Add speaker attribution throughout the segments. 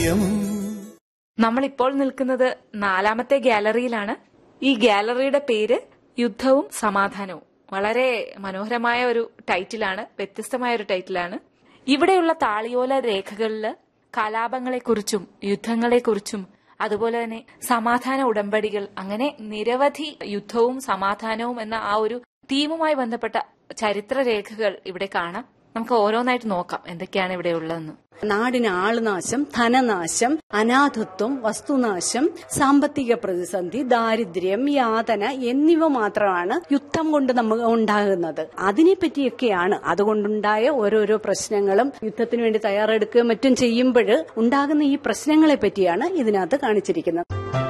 Speaker 1: നമ്മളിപ്പോൾ നിൽക്കുന്നത് നാലാമത്തെ ഗാലറിയിലാണ് ഈ ഗാലറിയുടെ പേര് യുദ്ധവും സമാധാനവും വളരെ മനോഹരമായ ഒരു ടൈറ്റിലാണ് വ്യത്യസ്തമായ ഒരു ടൈറ്റിലാണ് ഇവിടെയുള്ള താളിയോല രേഖകളിൽ കലാപങ്ങളെക്കുറിച്ചും യുദ്ധങ്ങളെക്കുറിച്ചും അതുപോലെ തന്നെ സമാധാന ഉടമ്പടികൾ അങ്ങനെ നിരവധി യുദ്ധവും സമാധാനവും എന്ന ആ ഒരു തീമുമായി ബന്ധപ്പെട്ട ചരിത്ര രേഖകൾ ഇവിടെ കാണാം നമുക്ക് ഓരോന്നായിട്ട് നോക്കാം എന്തൊക്കെയാണ് ഇവിടെ ഉള്ളതെന്ന്
Speaker 2: നാടിന് ആളുനാശം ധനനാശം അനാഥത്വം വസ്തുനാശം സാമ്പത്തിക പ്രതിസന്ധി ദാരിദ്ര്യം യാതന എന്നിവ മാത്രമാണ് യുദ്ധം കൊണ്ട് നമുക്ക് ഉണ്ടാകുന്നത് അതിനെപ്പറ്റിയൊക്കെയാണ് അതുകൊണ്ടുണ്ടായ ഓരോരോ പ്രശ്നങ്ങളും യുദ്ധത്തിന് വേണ്ടി തയ്യാറെടുക്കുകയും മറ്റും ചെയ്യുമ്പോൾ ഉണ്ടാകുന്ന ഈ പ്രശ്നങ്ങളെ പറ്റിയാണ് ഇതിനകത്ത് കാണിച്ചിരിക്കുന്നത്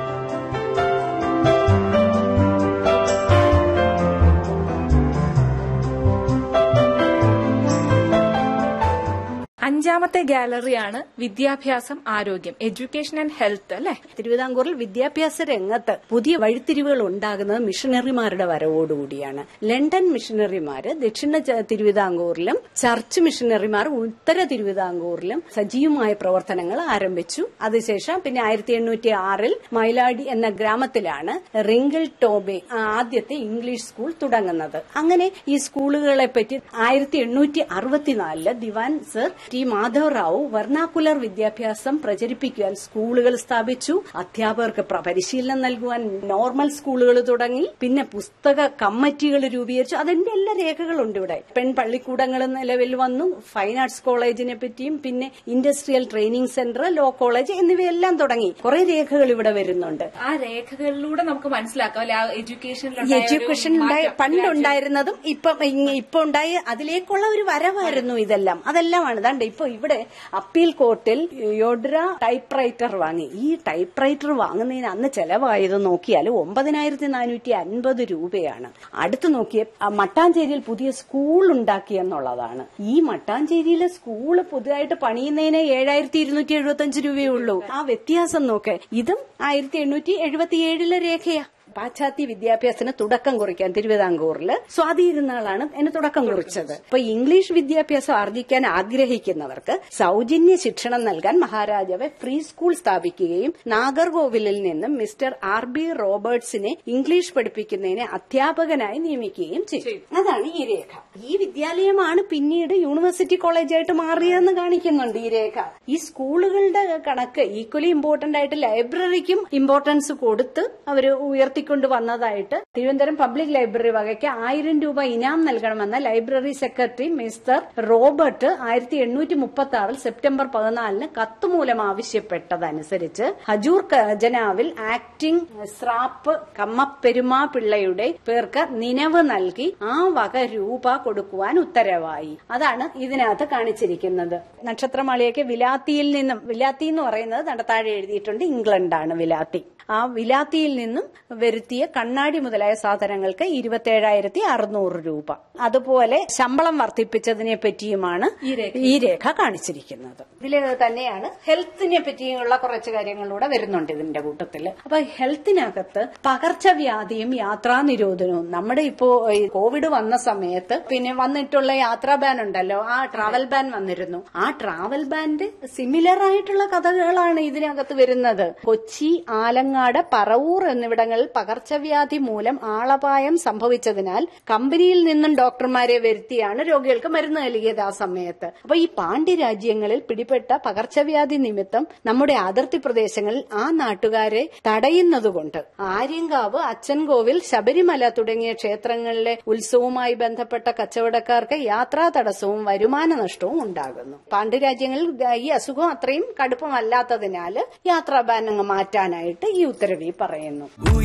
Speaker 1: അഞ്ചാമത്തെ ഗാലറിയാണ് വിദ്യാഭ്യാസം ആരോഗ്യം എഡ്യൂക്കേഷൻ ആൻഡ് ഹെൽത്ത് അല്ലെ
Speaker 2: തിരുവിതാംകൂറിൽ വിദ്യാഭ്യാസ രംഗത്ത് പുതിയ വഴിത്തിരിവുകൾ ഉണ്ടാകുന്നത് മിഷണറിമാരുടെ വരവോടുകൂടിയാണ് ലണ്ടൻ മിഷണറിമാര് ദക്ഷിണ ച- തിരുവിതാംകൂറിലും ചർച്ച് മിഷണറിമാർ ഉത്തര തിരുവിതാംകൂറിലും സജീവമായ പ്രവർത്തനങ്ങൾ ആരംഭിച്ചു അതിനുശേഷം പിന്നെ ആയിരത്തി എണ്ണൂറ്റി ആറിൽ മൈലാടി എന്ന ഗ്രാമത്തിലാണ് റിങ്കിൾ ടോബെ ആദ്യത്തെ ഇംഗ്ലീഷ് സ്കൂൾ തുടങ്ങുന്നത് അങ്ങനെ ഈ സ്കൂളുകളെ പറ്റി ആയിരത്തി എണ്ണൂറ്റി അറുപത്തിനാലില് Diwan sir T Madhavarao vernacular വിദ്യാഭ്യാസം പ്രചരിപ്പിക്കുവാൻ സ്കൂളുകൾ സ്ഥാപിച്ചു അധ്യാപകർക്ക് പ്ര- പരിശീലനം നൽകുവാൻ നോർമൽ സ്കൂളുകൾ തുടങ്ങി പിന്നെ പുസ്തക കമ്മിറ്റികൾ രൂപീകരിച്ചു അതിന്റെ എല്ലാ രേഖകളുണ്ട് ഇവിടെ പെൺ പള്ളിക്കൂടങ്ങൾ നിലവിൽ വന്നു ഫൈൻ ആർട്സ് കോളേജിനെ പറ്റിയും പിന്നെ industrial training centre law college എന്നിവയെല്ലാം തുടങ്ങി കുറെ രേഖകൾ ഇവിടെ വരുന്നുണ്ട്
Speaker 1: ആ രേഖകളിലൂടെ നമുക്ക് മനസ്സിലാക്കാം അല്ലെ ആ എഡ്യൂക്കേഷനിൽ
Speaker 2: എഡ്യൂക്കേഷൻ ഉണ്ടായ പണ്ടുണ്ടായിരുന്നതും ഇപ്പൊ ഇങ്ങ- ഇപ്പൊ ഉണ്ടായ അതിലേക്കുള്ള ഒരു വരവായിരുന്നു ഇതെല്ലാം അതെല്ലാമാണ് ദാണ്ട് ഇപ്പൊ ഇവിടെ അപ്പീൽ കോർട്ടിൽ യോഡ്ര ടൈപ്പ് റൈറ്റർ വാങ്ങി ഈ ടൈപ്പ് റൈറ്റർ വാങ്ങുന്നതിന് അന്ന് ചെലവായത് നോക്കിയാൽ ഒമ്പതിനായിരത്തി നാനൂറ്റി അൻപത് രൂപയാണ് അടുത്ത് നോക്കിയ ആ മട്ടാഞ്ചേരിയിൽ പുതിയ സ്കൂൾ ഉണ്ടാക്കി എന്നുള്ളതാണ് ഈ മട്ടാഞ്ചേരിയിലെ സ്കൂള് പുതുതായിട്ട് പണിയുന്നതിന് ഏഴായിരത്തി ഇരുന്നൂറ്റി എഴുപത്തി അഞ്ച് രൂപയേ ഉള്ളൂ ആ വ്യത്യാസം നോക്ക് ഇതും ആയിരത്തി എണ്ണൂറ്റി എഴുപത്തി ഏഴിലെ രേഖയാ പാശ്ചാത്യ വിദ്യാഭ്യാസത്തിന് തുടക്കം കുറിക്കാൻ തിരുവിതാംകൂറിൽ സ്വാതിയിരുന്നാളാണ് അതിന് തുടക്കം കുറിച്ചത് അപ്പൊ ഇംഗ്ലീഷ് വിദ്യാഭ്യാസം ആർജിക്കാൻ ആഗ്രഹിക്കുന്നവർക്ക് സൗജന്യ ശിക്ഷണം നൽകാൻ മഹാരാജാവ് ഫ്രീ സ്കൂൾ സ്ഥാപിക്കുകയും നാഗർകോവിലിൽ നിന്നും മിസ്റ്റർ ആർ ബി റോബർട്സിനെ ഇംഗ്ലീഷ് പഠിപ്പിക്കുന്നതിന് അധ്യാപകനായി നിയമിക്കുകയും ചെയ്തു അതാണ് ഈ രേഖ ഈ വിദ്യാലയമാണ് പിന്നീട് യൂണിവേഴ്സിറ്റി കോളേജായിട്ട് മാറിയതെന്ന് കാണിക്കുന്നുണ്ട് ഈ രേഖ ഈ സ്കൂളുകളുടെ കണക്ക് ഈക്വലി ഇമ്പോർട്ടന്റ് ആയിട്ട് ലൈബ്രറിക്കും ഇമ്പോർട്ടൻസ് കൊടുത്ത് അവർ ഉയർത്തിക്കൊണ്ട് വന്നതായിട്ട് തിരുവനന്തപുരം പബ്ലിക് ലൈബ്രറി വകയ്ക്ക് ആയിരം രൂപ ഇനാം നൽകണമെന്ന ലൈബ്രറി സെക്രട്ടറി മിസ്റ്റർ റോബർട്ട് ആയിരത്തി എണ്ണൂറ്റി മുപ്പത്തി ആറിൽ സെപ്റ്റംബർ പതിനാലിന് കത്തുമൂലം ആവശ്യപ്പെട്ടതനുസരിച്ച് ഹജൂർ ഖജനാവിൽ ആക്ടിംഗ് സ്രാപ്പ് കമ്മപ്പെരുമാ പിള്ളയുടെ പേർക്ക് നിലവ് നൽകി ആ വക രൂപ കൊടുക്കുവാൻ ഉത്തരവായി അതാണ് ഇതിനകത്ത് കാണിച്ചിരിക്കുന്നത് നക്ഷത്രമാളിയൊക്കെ വിലാത്തിയിൽ നിന്നും വിലാത്തി എന്ന് പറയുന്നത് നട താഴെ എഴുതിയിട്ടുണ്ട് ഇംഗ്ലണ്ടാണ് വിലാത്തി ആ വിലാത്തിയിൽ നിന്നും വരുത്തിയ കണ്ണാടി മുതലായ സാധനങ്ങൾക്ക് ഇരുപത്തേഴായിരത്തി അറുന്നൂറ് രൂപ അതുപോലെ ശമ്പളം വർദ്ധിപ്പിച്ചതിനെ പറ്റിയുമാണ് ഈ രേഖ കാണിച്ചിരിക്കുന്നത് ഇതിൽ തന്നെയാണ് ഹെൽത്തിനെ പറ്റിയുള്ള കുറച്ച് കാര്യങ്ങളിലൂടെ വരുന്നുണ്ട് ഇതിന്റെ കൂട്ടത്തിൽ അപ്പൊ ഹെൽത്തിനകത്ത് പകർച്ചവ്യാധിയും യാത്രാ നിരോധനവും നമ്മുടെ ഇപ്പോ ഈ കോവിഡ് വന്ന സമയത്ത് പിന്നെ വന്നിട്ടുള്ള യാത്രാ ബാൻ ഉണ്ടല്ലോ ആ ട്രാവൽ ബാൻ വന്നിരുന്നു ആ ട്രാവൽ ബാൻഡ് സിമിലർ ആയിട്ടുള്ള കഥകളാണ് ഇതിനകത്ത് വരുന്നത് കൊച്ചി ആലങ്ങാട് പറവൂർ എന്നിവിടങ്ങളിൽ പകർച്ചവ്യാധി മൂലം ആളപായം സംഭവിച്ചതിനാൽ കമ്പനിയിൽ നിന്നും ഡോക്ടർമാരെ വരുത്തിയാണ് രോഗികൾക്ക് മരുന്ന് നൽകിയത് ആ സമയത്ത് അപ്പൊ ഈ പാണ്ഡ്യ രാജ്യങ്ങളിൽ പിടിപെട്ട പകർച്ചവ്യാധി നിമിത്തം നമ്മുടെ അതിർത്തി പ്രദേശങ്ങളിൽ ആ നാട്ടുകാരെ തടയുന്നതുകൊണ്ട് ആര്യങ്കാവ് അച്ചൻകോവിൽ ശബരിമല തുടങ്ങിയ ക്ഷേത്രങ്ങളിലെ ഉത്സവവുമായി ബന്ധപ്പെട്ട കച്ചവടക്കാർക്ക് യാത്രാ തടസ്സവും വരുമാന നഷ്ടവും ഉണ്ടാകുന്നു പാണ്ഡ്യരാജ്യങ്ങളിൽ ഈ അസുഖം അത്രയും കടുപ്പമല്ലാത്തതിനാൽ യാത്രാ ബാൻ അങ്ങ് മാറ്റാനായിട്ട് ഈ ഉത്തരവിൽ പറയുന്നു